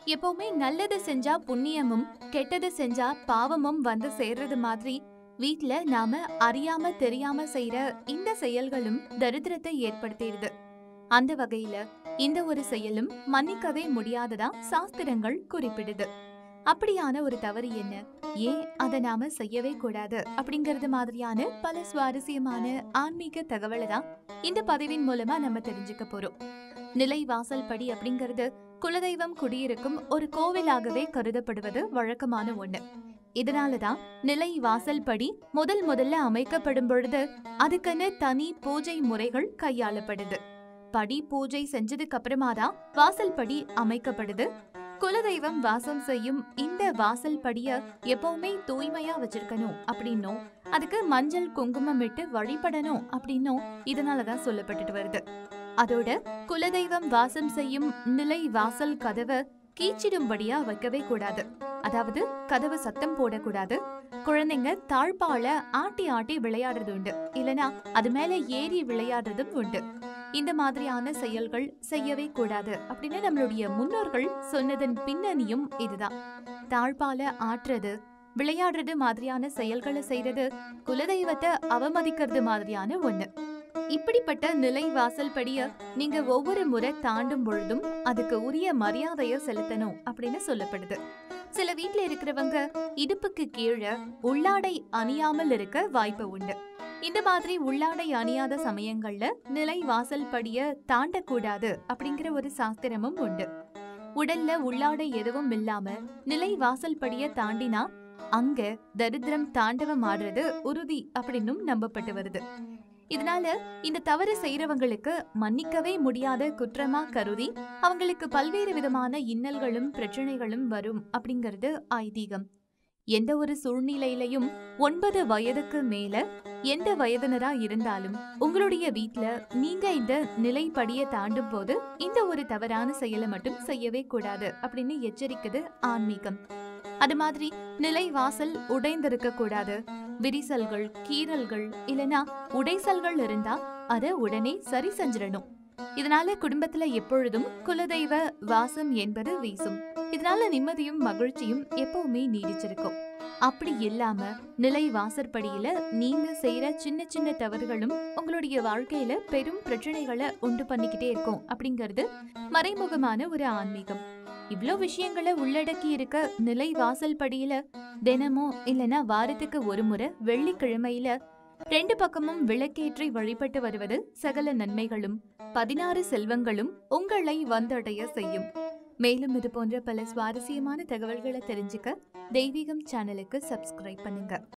எப்பவுமே நல்லது செஞ்சா புண்ணியமும் கெட்டது செஞ்சா பாவமும் வந்து சேர்றது மாதிரி வீட்ல நாம அறியாம தெரியாம செய்யற இந்த செயல்களும் தரித்திரத்தை ஏற்படுத்திடுது அந்த வகையில இந்த ஒரு செயலும் மன்னிக்கவே முடியாததா சாஸ்திரங்கள் குறிப்பிடுது அப்படியான ஒரு தவறு என்ன ஏன் அதை நாம செய்யவே கூடாது அப்படிங்கறது மாதிரியான பல சுவாரஸ்யமான ஆன்மீக தகவலை தான் இந்த பதிவின் மூலமா நம்ம தெரிஞ்சுக்க போறோம் நிலை வாசல் படி அப்படிங்கிறது குலதெய்வம் குடியிருக்கும் ஒரு கோவிலாகவே கருதப்படுவது வழக்கமான ஒண்ணு இதனாலதான் நிலை வாசல் படி முதல் முதல்ல அமைக்கப்படும் பொழுது அதுக்கென தனி பூஜை முறைகள் கையாளப்படுது படி பூஜை செஞ்சதுக்கு அப்புறமா தான் வாசல் படி அமைக்கப்படுது குலதெய்வம் வாசம் செய்யும் இந்த வாசல் படிய எப்பவுமே தூய்மையா வச்சிருக்கணும் அப்படின்னும் அதுக்கு மஞ்சள் குங்குமம் இட்டு வழிபடணும் அப்படின்னும் இதனாலதான் சொல்லப்பட்டுட்டு வருது அதோட குலதெய்வம் வாசம் செய்யும் நிலை வாசல் கதவை கீச்சிடும்படியா வைக்கவே கூடாது அதாவது கதவு சத்தம் போடக்கூடாது குழந்தைங்க தாழ்பால ஆட்டி ஆட்டி விளையாடுறது உண்டு இல்லனா அது மேல ஏறி விளையாடுறதும் உண்டு இந்த மாதிரியான செயல்கள் செய்யவே கூடாது அப்படின்னு நம்மளுடைய முன்னோர்கள் சொன்னதன் பின்னணியும் இதுதான் தாழ்பால ஆட்டுறது விளையாடுறது மாதிரியான செயல்களை செய்யறது குலதெய்வத்தை அவமதிக்கிறது மாதிரியான ஒண்ணு இப்படிப்பட்ட நிலை வாசல் படிய நீங்க ஒவ்வொரு முறை தாண்டும் பொழுதும் அதுக்கு உரிய மரியாதைய செலுத்தணும் அப்படின்னு சொல்லப்படுது சில வீட்ல இருக்கிறவங்க இடுப்புக்கு கீழே உள்ளாடை அணியாமல் இருக்க வாய்ப்பு உண்டு இந்த மாதிரி உள்ளாடை அணியாத சமயங்கள்ல நிலை வாசல் படிய தாண்டக்கூடாது அப்படிங்கிற ஒரு சாஸ்திரமும் உண்டு உடல்ல உள்ளாடை எதுவும் இல்லாம நிலை வாசல் படிய தாண்டினா அங்க தரித்திரம் தாண்டவம் ஆடுறது உறுதி அப்படின்னும் நம்பப்பட்டு வருது இதனால இந்த தவறு செய்யறவங்களுக்கு மன்னிக்கவே முடியாத குற்றமா கருதி அவங்களுக்கு பல்வேறு விதமான இன்னல்களும் பிரச்சனைகளும் வரும் அப்படிங்கிறது ஐதீகம் எந்த ஒரு சூழ்நிலையிலையும் ஒன்பது வயதுக்கு மேல எந்த வயதினரா இருந்தாலும் உங்களுடைய வீட்ல நீங்க இந்த நிலைப்படிய தாண்டும் போது இந்த ஒரு தவறான செயலை மட்டும் செய்யவே கூடாது அப்படின்னு எச்சரிக்குது ஆன்மீகம் அது மாதிரி நிலை வாசல் உடைந்திருக்க கூடாது விரிசல்கள் கீறல்கள் இல்லனா உடைசல்கள் இருந்தா அத உடனே சரி செஞ்சிடணும் இதனால குடும்பத்துல எப்பொழுதும் குலதெய்வ வாசம் என்பது வீசும் இதனால நிம்மதியும் மகிழ்ச்சியும் எப்பவுமே நீடிச்சிருக்கும் அப்படி இல்லாம நிலை வாசற்படியில நீங்க செய்யற சின்ன சின்ன தவறுகளும் உங்களுடைய வாழ்க்கையில பெரும் பிரச்சனைகளை உண்டு பண்ணிக்கிட்டே இருக்கும் அப்படிங்கிறது மறைமுகமான ஒரு ஆன்மீகம் இவ்ளோ விஷயங்களை உள்ளடக்கி இருக்க நிலை வாசல் படியில தினமும் இல்லனா வாரத்துக்கு ஒரு முறை வெள்ளிக்கிழமையில ரெண்டு பக்கமும் விளக்கேற்றி வழிபட்டு வருவது சகல நன்மைகளும் பதினாறு செல்வங்களும் உங்களை வந்தடைய செய்யும் மேலும் இது போன்ற பல சுவாரஸ்யமான தகவல்களை தெரிஞ்சுக்க தெய்வீகம் சேனலுக்கு சப்ஸ்கிரைப் பண்ணுங்க